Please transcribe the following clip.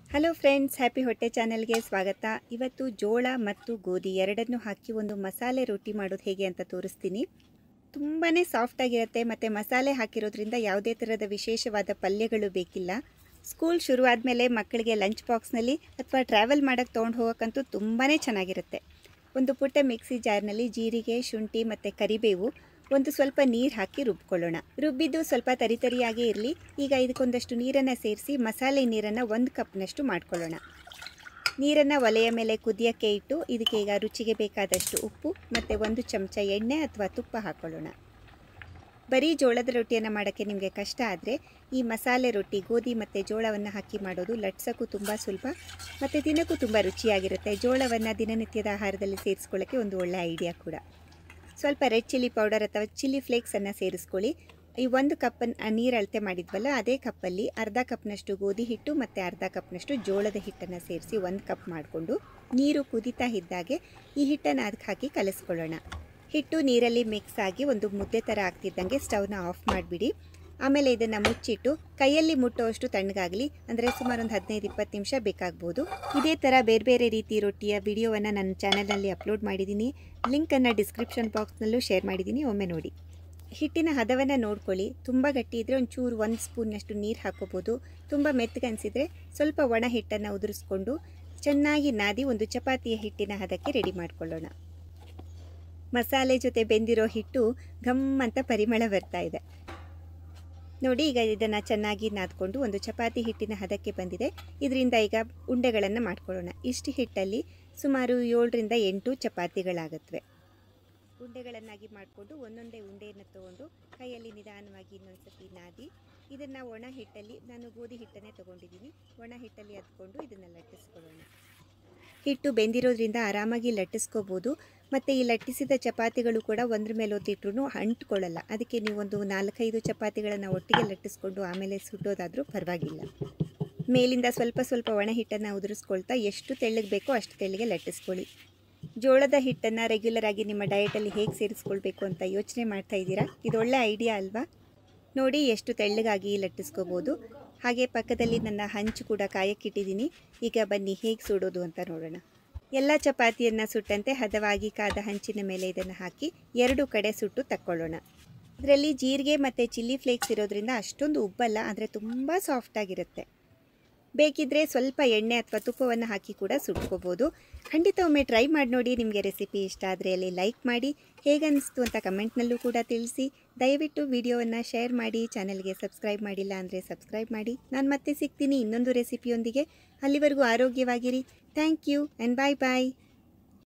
hello friends happy ಹೊಟ್ಟೆ ಚಾನಲ್ಗೆ ಸ್ವಾಗತ ಇವತ್ತು ಜೋಳ ಮತ್ತು ಗೋಧಿ ಎರಡನ್ನು ಹಾಕಿ ಒಂದು ಮಸಾಲೆ ರೊಟ್ಟಿ ಮಾಡೋದು ಹೇಗೆ ಅಂತ ತೋರಿಸ್ತೀನಿ ತುಂಬಾ ಸಾಫ್ಟಾಗಿರುತ್ತೆ ಮತ್ತು ಮಸಾಲೆ ಹಾಕಿರೋದ್ರಿಂದ ಯಾವುದೇ ಥರದ ವಿಶೇಷವಾದ ಪಲ್ಯಗಳು ಬೇಕಿಲ್ಲ ಸ್ಕೂಲ್ ಶುರು ಆದಮೇಲೆ ಮಕ್ಕಳಿಗೆ ಲಂಚ್ ಬಾಕ್ಸ್ನಲ್ಲಿ ಅಥವಾ ಟ್ರಾವೆಲ್ ಮಾಡೋಕ್ಕೆ ತೊಗೊಂಡು ಹೋಗೋಕ್ಕಂತೂ ತುಂಬಾ ಚೆನ್ನಾಗಿರುತ್ತೆ ಒಂದು ಪುಟ್ಟ ಮಿಕ್ಸಿ ಜಾರ್ನಲ್ಲಿ ಜೀರಿಗೆ ಶುಂಠಿ ಮತ್ತು ಕರಿಬೇವು ಒಂದು ಸ್ವಲ್ಪ ನೀರು ಹಾಕಿ ರುಬ್ಕೊಳ್ಳೋಣ ರುಬ್ಬಿದ್ದು ಸ್ವಲ್ಪ ತರಿತರಿಯಾಗೇ ಇರಲಿ ಈಗ ಇದಕ್ಕೊಂದಷ್ಟು ನೀರನ್ನು ಸೇರಿಸಿ ಮಸಾಲೆ ನೀರನ್ನು ಒಂದು ಕಪ್ನಷ್ಟು ಮಾಡ್ಕೊಳ್ಳೋಣ ನೀರನ್ನು ಒಲೆಯ ಮೇಲೆ ಕುದಿಯೋಕ್ಕೆ ಇಟ್ಟು ಇದಕ್ಕೆ ಈಗ ರುಚಿಗೆ ಬೇಕಾದಷ್ಟು ಉಪ್ಪು ಮತ್ತು ಒಂದು ಚಮಚ ಎಣ್ಣೆ ಅಥವಾ ತುಪ್ಪ ಹಾಕ್ಕೊಳ್ಳೋಣ ಬರೀ ಜೋಳದ ರೊಟ್ಟಿಯನ್ನು ಮಾಡೋಕ್ಕೆ ನಿಮಗೆ ಕಷ್ಟ ಆದರೆ ಈ ಮಸಾಲೆ ರೊಟ್ಟಿ ಗೋಧಿ ಮತ್ತು ಜೋಳವನ್ನು ಹಾಕಿ ಮಾಡೋದು ಲಟ್ಸೋಕ್ಕೂ ತುಂಬ ಸುಲಭ ಮತ್ತು ದಿನಕ್ಕೂ ತುಂಬ ರುಚಿಯಾಗಿರುತ್ತೆ ಜೋಳವನ್ನು ದಿನನಿತ್ಯದ ಆಹಾರದಲ್ಲಿ ಸೇರಿಸ್ಕೊಳ್ಳೋಕ್ಕೆ ಒಂದು ಒಳ್ಳೆಯ ಐಡಿಯಾ ಕೂಡ ಸ್ವಲ್ಪ ರೆಡ್ ಚಿಲ್ಲಿ ಪೌಡರ್ ಅಥವಾ ಚಿಲ್ಲಿ ಫ್ಲೇಕ್ಸನ್ನು ಸೇರಿಸ್ಕೊಳ್ಳಿ ಈ ಒಂದು ಕಪ್ಪನ್ನು ನೀರು ಅಳತೆ ಮಾಡಿದ್ವಲ್ಲ ಅದೇ ಕಪ್ಪಲ್ಲಿ ಅರ್ಧ ಕಪ್ನಷ್ಟು ಗೋಧಿ ಹಿಟ್ಟು ಮತ್ತು ಅರ್ಧ ಕಪ್ನಷ್ಟು ಜೋಳದ ಹಿಟ್ಟನ್ನು ಸೇರಿಸಿ ಒಂದು ಕಪ್ ಮಾಡಿಕೊಂಡು ನೀರು ಕುದೀತಾ ಇದ್ದಾಗೆ ಈ ಹಿಟ್ಟನ್ನು ಅದಕ್ಕೆ ಹಾಕಿ ಕಲಿಸ್ಕೊಳ್ಳೋಣ ಹಿಟ್ಟು ನೀರಲ್ಲಿ ಮಿಕ್ಸ್ ಆಗಿ ಒಂದು ಮುದ್ದೆ ಥರ ಆಗ್ತಿದ್ದಂಗೆ ಸ್ಟವ್ನ ಆಫ್ ಮಾಡಿಬಿಡಿ ಆಮೇಲೆ ಇದನ್ನು ಮುಚ್ಚಿಟ್ಟು ಕೈಯಲ್ಲಿ ಮುಟ್ಟುವಷ್ಟು ತಣ್ಣಗಾಗಲಿ ಅಂದರೆ ಸುಮಾರು ಒಂದು ಹದಿನೈದು ಇಪ್ಪತ್ತು ನಿಮಿಷ ಬೇಕಾಗ್ಬೋದು ಇದೇ ಥರ ಬೇರೆ ಬೇರೆ ರೀತಿ ರೊಟ್ಟಿಯ ವಿಡಿಯೋವನ್ನು ನನ್ನ ಚಾನಲ್ನಲ್ಲಿ ಅಪ್ಲೋಡ್ ಮಾಡಿದ್ದೀನಿ ಲಿಂಕನ್ನು ಡಿಸ್ಕ್ರಿಪ್ಷನ್ ಬಾಕ್ಸ್ನಲ್ಲೂ ಶೇರ್ ಮಾಡಿದ್ದೀನಿ ಒಮ್ಮೆ ನೋಡಿ ಹಿಟ್ಟಿನ ಹದವನ್ನು ನೋಡ್ಕೊಳ್ಳಿ ತುಂಬ ಗಟ್ಟಿ ಇದ್ದರೆ ಒಂಚೂರು ಒಂದು ಸ್ಪೂನ್ನಷ್ಟು ನೀರು ಹಾಕೋಬೋದು ತುಂಬ ಮೆತ್ತಗನ್ಸಿದ್ರೆ ಸ್ವಲ್ಪ ಒಣ ಹಿಟ್ಟನ್ನು ಉದುರಿಸ್ಕೊಂಡು ಚೆನ್ನಾಗಿ ನಾದಿ ಒಂದು ಚಪಾತಿಯ ಹಿಟ್ಟಿನ ಹದಕ್ಕೆ ರೆಡಿ ಮಾಡ್ಕೊಳ್ಳೋಣ ಮಸಾಲೆ ಜೊತೆ ಬೆಂದಿರೋ ಹಿಟ್ಟು ಘಮ್ ಅಂತ ಪರಿಮಳ ಬರ್ತಾ ಇದೆ ನೋಡಿ ಈಗ ಇದನ್ನು ಚೆನ್ನಾಗಿ ನಾದ್ಕೊಂಡು ಒಂದು ಚಪಾತಿ ಹಿಟ್ಟಿನ ಹದಕ್ಕೆ ಬಂದಿದೆ ಇದರಿಂದ ಈಗ ಉಂಡೆಗಳನ್ನು ಮಾಡ್ಕೊಳ್ಳೋಣ ಇಷ್ಟು ಹಿಟ್ಟಲ್ಲಿ ಸುಮಾರು ಏಳರಿಂದ ಎಂಟು ಚಪಾತಿಗಳಾಗುತ್ತವೆ ಉಂಡೆಗಳನ್ನಾಗಿ ಮಾಡಿಕೊಂಡು ಒಂದೊಂದೇ ಉಂಡೆಯನ್ನು ತಗೊಂಡು ಕೈಯಲ್ಲಿ ನಿಧಾನವಾಗಿ ಇನ್ನೊಂದು ಸತಿ ನಾದಿ ಇದನ್ನು ಒಣ ಹಿಟ್ಟಲ್ಲಿ ನಾನು ಗೋಧಿ ಹಿಟ್ಟನ್ನೇ ತೊಗೊಂಡಿದ್ದೀನಿ ಒಣ ಹಿಟ್ಟಲ್ಲಿ ಅದ್ಕೊಂಡು ಇದನ್ನು ಲಟ್ಟಿಸ್ಕೊಳ್ಳೋಣ ಹಿಟ್ಟು ಬೆಂದಿರೋದ್ರಿಂದ ಆರಾಮಾಗಿ ಲಟ್ಟಿಸ್ಕೋಬೋದು ಮತ್ತು ಈ ಲಟ್ಟಿಸಿದ ಚಪಾತಿಗಳು ಕೂಡ ಒಂದ್ರ ಮೇಲೆ ಒತ್ತಿಟ್ರು ಅಂಟ್ಕೊಳ್ಳಲ್ಲ ಅದಕ್ಕೆ ನೀವು ಒಂದು ನಾಲ್ಕೈದು ಚಪಾತಿಗಳನ್ನು ಒಟ್ಟಿಗೆ ಲಟ್ಟಿಸ್ಕೊಂಡು ಆಮೇಲೆ ಸುಡೋದಾದರೂ ಪರವಾಗಿಲ್ಲ ಮೇಲಿಂದ ಸ್ವಲ್ಪ ಸ್ವಲ್ಪ ಒಣ ಹಿಟ್ಟನ್ನು ಉದುರಿಸ್ಕೊಳ್ತಾ ಎಷ್ಟು ತೆಳ್ಳಗೆ ಬೇಕೋ ಅಷ್ಟು ತೆಳ್ಳಗೆ ಲಟ್ಟಿಸ್ಕೊಳ್ಳಿ ಜೋಳದ ಹಿಟ್ಟನ್ನು ರೆಗ್ಯುಲರ್ ಆಗಿ ನಿಮ್ಮ ಡಯಟಲ್ಲಿ ಹೇಗೆ ಸೇರಿಸ್ಕೊಳ್ಬೇಕು ಅಂತ ಯೋಚನೆ ಮಾಡ್ತಾ ಇದ್ದೀರಾ ಇದು ಒಳ್ಳೆ ಐಡಿಯಾ ಅಲ್ವಾ ನೋಡಿ ಎಷ್ಟು ತೆಳ್ಳಗಾಗಿ ಲಟ್ಟಿಸ್ಕೋಬೋದು ಹಾಗೆ ಪಕ್ಕದಲ್ಲಿ ನನ್ನ ಹಂಚು ಕೂಡ ಕಾಯಕ್ಕಿಟ್ಟಿದ್ದೀನಿ ಈಗ ಬನ್ನಿ ಹೇಗೆ ಸುಡೋದು ಅಂತ ನೋಡೋಣ ಎಲ್ಲ ಚಪಾತಿಯನ್ನು ಸುಟ್ಟಂತೆ ಹದವಾಗಿ ಕಾದ ಹಂಚಿನ ಮೇಲೆ ಇದನ್ನು ಹಾಕಿ ಎರಡು ಕಡೆ ಸುಟ್ಟು ತಕ್ಕೊಳ್ಳೋಣ ಇದರಲ್ಲಿ ಜೀರಿಗೆ ಮತ್ತು ಚಿಲ್ಲಿ ಫ್ಲೇಕ್ಸ್ ಇರೋದ್ರಿಂದ ಅಷ್ಟೊಂದು ಉಬ್ಬಲ್ಲ ಆದರೆ ತುಂಬ ಸಾಫ್ಟಾಗಿರುತ್ತೆ ಬೇಕಿದ್ದರೆ ಸ್ವಲ್ಪ ಎಣ್ಣೆ ಅಥವಾ ತುಪ್ಪವನ್ನು ಹಾಕಿ ಕೂಡ ಸುಟ್ಕೋಬೋದು ಖಂಡಿತ ಒಮ್ಮೆ ಟ್ರೈ ಮಾಡಿ ನೋಡಿ ನಿಮಗೆ ರೆಸಿಪಿ ಇಷ್ಟ ಆದರೆ ಅಲ್ಲಿ ಲೈಕ್ ಮಾಡಿ ಹೇಗನ್ನಿಸ್ತು ಅಂತ ಕಮೆಂಟ್ನಲ್ಲೂ ಕೂಡ ತಿಳಿಸಿ ದಯವಿಟ್ಟು ವಿಡಿಯೋವನ್ನು ಶೇರ್ ಮಾಡಿ ಚಾನಲ್ಗೆ ಸಬ್ಸ್ಕ್ರೈಬ್ ಮಾಡಿಲ್ಲ ಅಂದರೆ ಸಬ್ಸ್ಕ್ರೈಬ್ ಮಾಡಿ ನಾನು ಮತ್ತೆ ಸಿಗ್ತೀನಿ ಇನ್ನೊಂದು ರೆಸಿಪಿಯೊಂದಿಗೆ ಅಲ್ಲಿವರೆಗೂ ಆರೋಗ್ಯವಾಗಿರಿ thank you and bye bye